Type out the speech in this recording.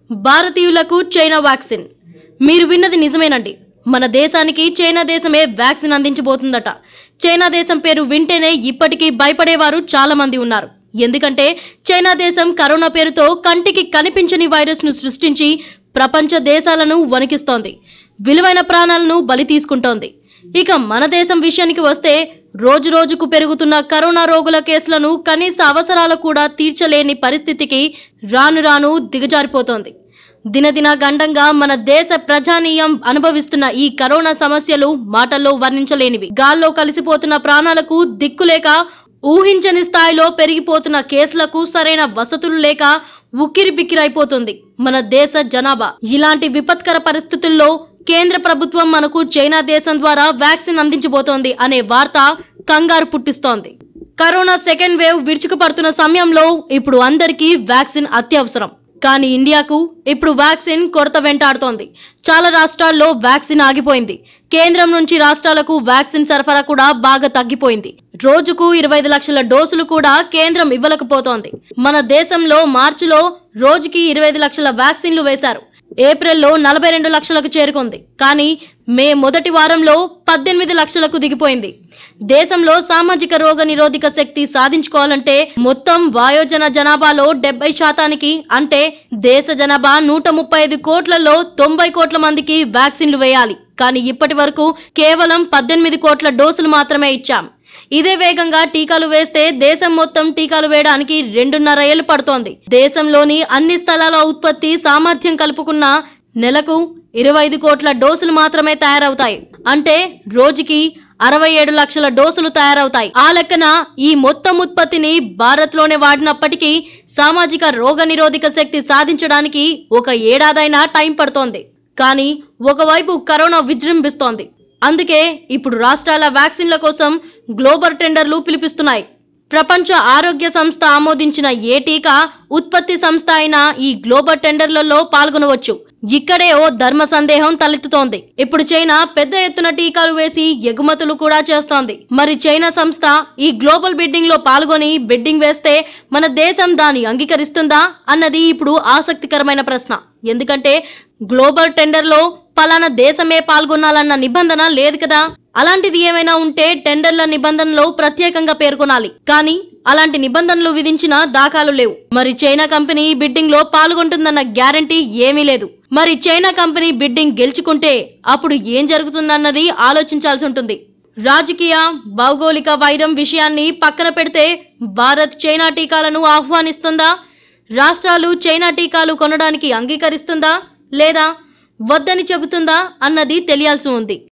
భారతీయులకు China vaccine మీరు విన్నది నిజమేనండి మన దేశానికి చైనా దేశమే వ్యాక్సిన్ అందించబోతుందట చైనా దేశం పేరు వింటేనే ఇప్పటికీ భయపడేవారు చాలా మంది ఉన్నారు ఎందుకంటే చైనా దేశం కరోనా పేరుతో కంటికి కనిపించని వైరస్ ను సృష్టించి ప్రపంచ దేశాలను వణికిస్తోంది విలువైన ప్రాణాలను బలి తీసుకుంటోంది ఇక మన దేశం విషయానికి వస్తే రోజు రోజుకు పెరుగుతున్న కరోనా రోగుల కేసులను కనీస అవసరాలు కూడా తీర్చలేని పరిస్థితికి రాను రాను దిగజారిపోతోంది దినదిన గండంగా మన దేశ ప్రజానీయం అనుభవిస్తున్న ఈ కరోనా సమస్యలు మాటల్లో వర్ణించలేనివి గాల్లో కలిసిపోతున్న ప్రాణాలకు దిక్కులేక ఊహించని స్థాయిలో పెరిగిపోతున్న కేసులకు సరైన వసతులు లేక ఉక్కిరి బిక్కిరైపోతుంది మన దేశ జనాభా ఇలాంటి విపత్కర పరిస్థితుల్లో కేంద్ర ప్రభుత్వం మనకు చైనా దేశం ద్వారా వ్యాక్సిన్ అందించబోతోంది అనే వార్త కంగారు పుట్టిస్తోంది కరోనా సెకండ్ వేవ్ విరుచుకుపడుతున్న సమయంలో ఇప్పుడు అందరికీ వ్యాక్సిన్ అత్యవసరం కానీ ఇండియాకు ఇప్పుడు వ్యాక్సిన్ కొరత వెంటాడుతోంది చాలా రాష్ట్రాల్లో వ్యాక్సిన్ ఆగిపోయింది కేంద్రం నుంచి రాష్ట్రాలకు వ్యాక్సిన్ సరఫరా కూడా బాగా తగ్గిపోయింది రోజుకు ఇరవై ఐదు లక్షల డోసులు కూడా కేంద్రం ఇవ్వలేకపోతోంది మన దేశంలో మార్చిలో రోజుకి ఇరవై ఐదు లక్షల వ్యాక్సిన్లు వేశారు ఏప్రిల్లో నలభై రెండు లక్షలకు చేరుకుంది కానీ మే మొదటి వారంలో పద్దెనిమిది లక్షలకు దిగిపోయింది దేశంలో సామాజిక రోగ నిరోధక శక్తి సాధించుకోవాలంటే మొత్తం వాయోజన జనాభాలో డెబ్బై శాతానికి అంటే దేశ జనాభా నూట ముప్పై ఐదు కోట్లలో తొంభై కోట్ల మందికి వ్యాక్సిన్లు వేయాలి కానీ ఇప్పటి వరకు కేవలం పద్దెనిమిది కోట్ల డోసులు మాత్రమే ఇచ్చాం ఇదే వేగంగా టీకాలు వేస్తే దేశం మొత్తం టీకాలు వేయడానికి రెండున్నర ఏళ్లు పడుతోంది దేశంలోని అన్ని స్థలాల ఉత్పత్తి సామర్థ్యం కలుపుకున్న నెలకు ఇరవై ఐదు కోట్ల డోసులు మాత్రమే తయారవుతాయి అంటే రోజుకి అరవై ఏడు లక్షల డోసులు తయారవుతాయి ఆ లెక్కన ఈ మొత్తం ఉత్పత్తిని భారత్ లోనే వాడినప్పటికీ సామాజిక రోగ నిరోధక శక్తి సాధించడానికి ఒక ఏడాదైనా టైం పడుతోంది కానీ ఒకవైపు కరోనా విజృంభిస్తోంది అందుకే ఇప్పుడు రాష్ట్రాల వ్యాక్సిన్ల కోసం గ్లోబల్ టెండర్లు పిలిపిస్తున్నాయి ప్రపంచ ఆరోగ్య సంస్థ ఆమోదించిన ఏ టీకా ఉత్పత్తి సంస్థ అయిన ఈ గ్లోబల్ టెండర్లలో పాల్గొనవచ్చు ఇక్కడే ఓ ధర్మ సందేహం తలెత్తుతోంది ఇప్పుడు చైనా పెద్ద ఎత్తున టీకాలు వేసి ఎగుమతులు కూడా చేస్తోంది మరి చైనా సంస్థ ఈ గ్లోబల్ బిడ్డింగ్ లో పాల్గొని బిడ్డింగ్ వేస్తే మన దేశం దాన్ని అంగీకరిస్తుందా అన్నది ఇప్పుడు ఆసక్తికరమైన ప్రశ్న ఎందుకంటే గ్లోబల్ టెండర్ లో పలానా దేశమే పాల్గొనాలన్న నిబంధన లేదు కదా అలాంటిది ఏమైనా ఉంటే టెండర్ల నిబంధనలో ప్రత్యేకంగా పేర్కొనాలి కానీ అలాంటి నిబంధనలు విధించిన దాఖలు లేవు మరి చైనా కంపెనీ ఈ బిడ్డింగ్ లో పాల్గొంటుందన్న గ్యారంటీ ఏమీ లేదు మరి చైనా కంపెనీ బిడ్డింగ్ గెలుచుకుంటే అప్పుడు ఏం జరుగుతుందన్నది ఆలోచించాల్సి ఉంటుంది రాజకీయ భౌగోళిక వైరం విషయాన్ని పక్కన పెడితే భారత్ చైనా టీకాలను ఆహ్వానిస్తుందా రాష్ట్రాలు చైనా టీకాలు కొనడానికి అంగీకరిస్తుందా లేదా వద్దని చెబుతుందా అన్నది తెలియాల్సి ఉంది